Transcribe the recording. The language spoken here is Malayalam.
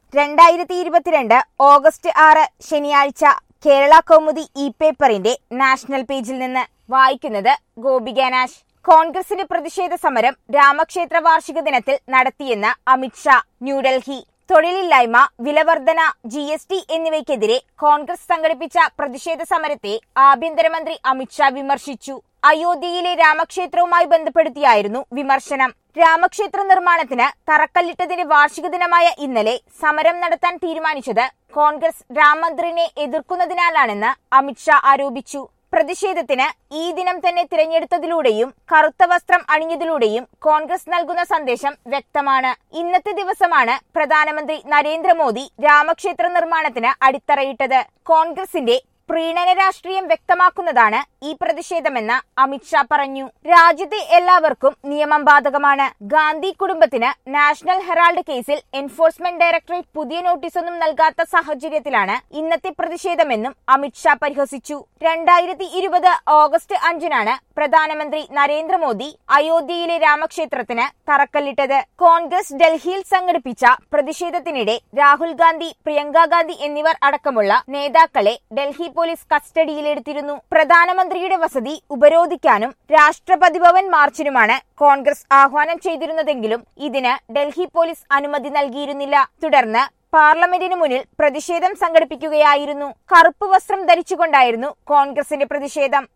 രണ്ടായിരത്തി ഇരുപത്തിരണ്ട് ഓഗസ്റ്റ് ആറ് ശനിയാഴ്ച കേരള കൗമുദി ഇ പേപ്പറിന്റെ നാഷണൽ പേജിൽ നിന്ന് വായിക്കുന്നത് ഗോപിക നാശ് കോൺഗ്രസിന്റെ പ്രതിഷേധ സമരം രാമക്ഷേത്ര വാർഷിക ദിനത്തിൽ നടത്തിയെന്ന് അമിത്ഷാ ന്യൂഡൽഹി തൊഴിലില്ലായ്മ വിലവർധന ജി എസ് ടി എന്നിവയ്ക്കെതിരെ കോൺഗ്രസ് സംഘടിപ്പിച്ച പ്രതിഷേധ സമരത്തെ ആഭ്യന്തരമന്ത്രി അമിത്ഷാ വിമർശിച്ചു അയോധ്യയിലെ രാമക്ഷേത്രവുമായി ബന്ധപ്പെടുത്തിയായിരുന്നു വിമർശനം രാമക്ഷേത്ര നിർമ്മാണത്തിന് തറക്കല്ലിട്ടതിന്റെ വാർഷിക ദിനമായ ഇന്നലെ സമരം നടത്താൻ തീരുമാനിച്ചത് കോൺഗ്രസ് രാമമന്ദിറിനെ എതിർക്കുന്നതിനാലാണെന്ന് അമിത്ഷാ ആരോപിച്ചു പ്രതിഷേധത്തിന് ഈ ദിനം തന്നെ തിരഞ്ഞെടുത്തതിലൂടെയും കറുത്ത വസ്ത്രം അണിഞ്ഞതിലൂടെയും കോൺഗ്രസ് നൽകുന്ന സന്ദേശം വ്യക്തമാണ് ഇന്നത്തെ ദിവസമാണ് പ്രധാനമന്ത്രി നരേന്ദ്രമോദി രാമക്ഷേത്ര നിർമ്മാണത്തിന് അടിത്തറയിട്ടത് കോൺഗ്രസിന്റെ പ്രീണന രാഷ്ട്രീയം വ്യക്തമാക്കുന്നതാണ് ഈ പ്രതിഷേധമെന്ന് അമിത്ഷാ പറഞ്ഞു രാജ്യത്തെ എല്ലാവർക്കും നിയമം ബാധകമാണ് ഗാന്ധി കുടുംബത്തിന് നാഷണൽ ഹെറാൾഡ് കേസിൽ എൻഫോഴ്സ്മെന്റ് ഡയറക്ടറേറ്റ് പുതിയ നോട്ടീസൊന്നും നൽകാത്ത സാഹചര്യത്തിലാണ് ഇന്നത്തെ പ്രതിഷേധമെന്നും അമിത്ഷാ പരിഹസിച്ചു രണ്ടായിരത്തി ഇരുപത് ഓഗസ്റ്റ് അഞ്ചിനാണ് പ്രധാനമന്ത്രി നരേന്ദ്രമോദി അയോധ്യയിലെ രാമക്ഷേത്രത്തിന് തറക്കല്ലിട്ടത് കോൺഗ്രസ് ഡൽഹിയിൽ സംഘടിപ്പിച്ച പ്രതിഷേധത്തിനിടെ രാഹുൽ ഗാന്ധി പ്രിയങ്ക ഗാന്ധി എന്നിവർ അടക്കമുള്ള നേതാക്കളെ ഡൽഹി പോലീസ് കസ്റ്റഡിയിലെടുത്തിരുന്നു പ്രധാനമന്ത്രിയുടെ വസതി ഉപരോധിക്കാനും രാഷ്ട്രപതി ഭവൻ മാർച്ചിനുമാണ് കോൺഗ്രസ് ആഹ്വാനം ചെയ്തിരുന്നതെങ്കിലും ഇതിന് ഡൽഹി പോലീസ് അനുമതി നൽകിയിരുന്നില്ല തുടർന്ന് പാർലമെന്റിന് മുന്നിൽ പ്രതിഷേധം സംഘടിപ്പിക്കുകയായിരുന്നു കറുപ്പ് വസ്ത്രം ധരിച്ചുകൊണ്ടായിരുന്നു കോൺഗ്രസിന്റെ പ്രതിഷേധം